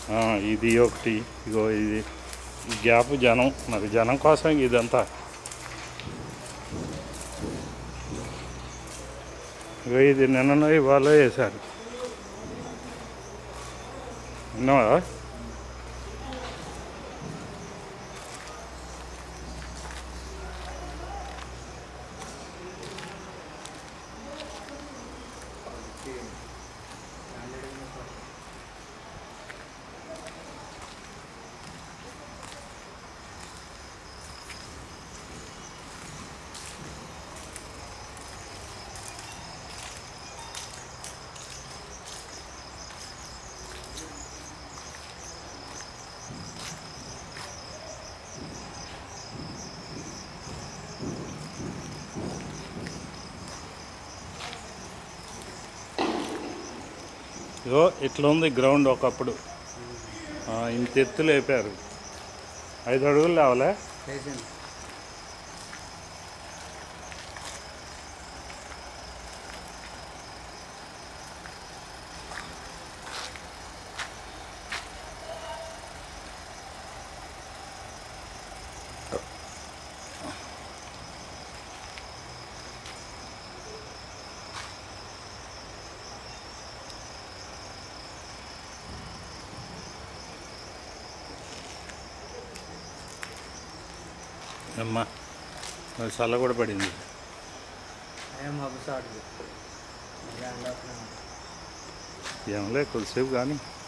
ఆ, ఇది ఒకటి ఇగో ఇది ఈ గ్యాప్ జనం మరి జనం కోసం ఇదంతా ఇగో ఇది నిన్న ఇవాళ వేశారు విన్నావా ఇగో ఇట్లా ఉంది గ్రౌండ్ ఒకప్పుడు ఆ, ఇంత ఎత్తు లేపారు ఐదు అడుగులు లేవలే వేసింది అమ్మా మరి చల్ల కూడా పడింది ఏం మబ్బు సాటు ఏంలే కొద్దిసేపు కానీ